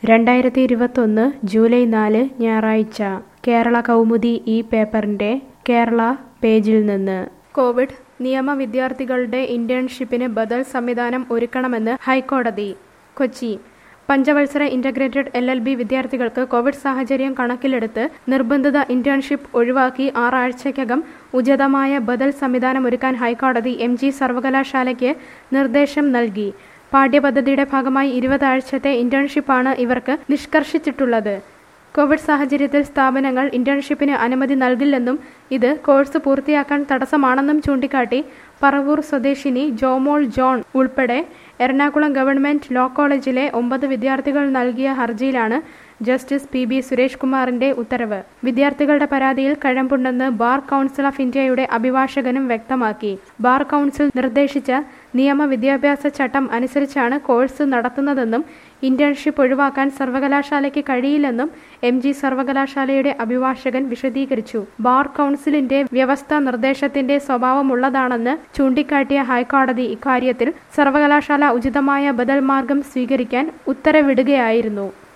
രണ്ടായിരത്തി ഇരുപത്തൊന്ന് ജൂലൈ നാല് ഞായറാഴ്ച കേരള കൗമുദി ഈ പേപ്പറിന്റെ കേരള പേജിൽ നിന്ന് കോവിഡ് നിയമ വിദ്യാർത്ഥികളുടെ ഇന്റേൺഷിപ്പിന് ബദൽ സംവിധാനം ഒരുക്കണമെന്ന് ഹൈക്കോടതി കൊച്ചി പഞ്ചവത്സര ഇന്റഗ്രേറ്റഡ് എൽ എൽ ബി വിദ്യാർത്ഥികൾക്ക് കോവിഡ് സാഹചര്യം കണക്കിലെടുത്ത് നിർബന്ധിത ഇന്റേൺഷിപ്പ് ഒഴിവാക്കി ആറാഴ്ചയ്ക്കകം ഉചിതമായ ബദൽ സംവിധാനം ഒരുക്കാൻ ഹൈക്കോടതി എം ജി സർവകലാശാലയ്ക്ക് നിർദ്ദേശം നൽകി പാഠ്യപദ്ധതിയുടെ ഭാഗമായി ഇരുപത് ആഴ്ചത്തെ ഇന്റേൺഷിപ്പാണ് ഇവർക്ക് നിഷ്കർഷിച്ചിട്ടുള്ളത് കോവിഡ് സാഹചര്യത്തിൽ സ്ഥാപനങ്ങൾ ഇന്റേൺഷിപ്പിന് അനുമതി നൽകില്ലെന്നും ഇത് കോഴ്സ് പൂർത്തിയാക്കാൻ തടസ്സമാണെന്നും ചൂണ്ടിക്കാട്ടി പറവൂർ സ്വദേശിനി ജോമോൾ ജോൺ ഉൾപ്പെടെ എറണാകുളം ഗവൺമെന്റ് ലോ കോളേജിലെ ഒമ്പത് വിദ്യാർത്ഥികൾ നൽകിയ ഹർജിയിലാണ് ജസ്റ്റിസ് പി ബി സുരേഷ് കുമാറിന്റെ ഉത്തരവ് വിദ്യാർത്ഥികളുടെ പരാതിയിൽ കഴമ്പുണ്ടെന്ന് ബാർ കൗൺസിൽ ഓഫ് ഇന്ത്യയുടെ അഭിഭാഷകനും വ്യക്തമാക്കി ബാർ കൗൺസിൽ നിർദ്ദേശിച്ച നിയമ വിദ്യാഭ്യാസ ചട്ടം അനുസരിച്ചാണ് കോഴ്സ് നടത്തുന്നതെന്നും ഇന്റേൺഷിപ്പ് ഒഴിവാക്കാൻ സർവകലാശാലയ്ക്ക് കഴിയില്ലെന്നും എം ജി സർവകലാശാലയുടെ അഭിഭാഷകൻ വിശദീകരിച്ചു ബാർ കൗൺസിലിന്റെ വ്യവസ്ഥ നിർദ്ദേശത്തിന്റെ സ്വഭാവമുള്ളതാണെന്ന് ചൂണ്ടിക്കാട്ടിയ ഹൈക്കോടതി ഇക്കാര്യത്തിൽ സർവകലാശാല ഉചിതമായ ബദൽ മാർഗം സ്വീകരിക്കാൻ ഉത്തരവിടുകയായിരുന്നു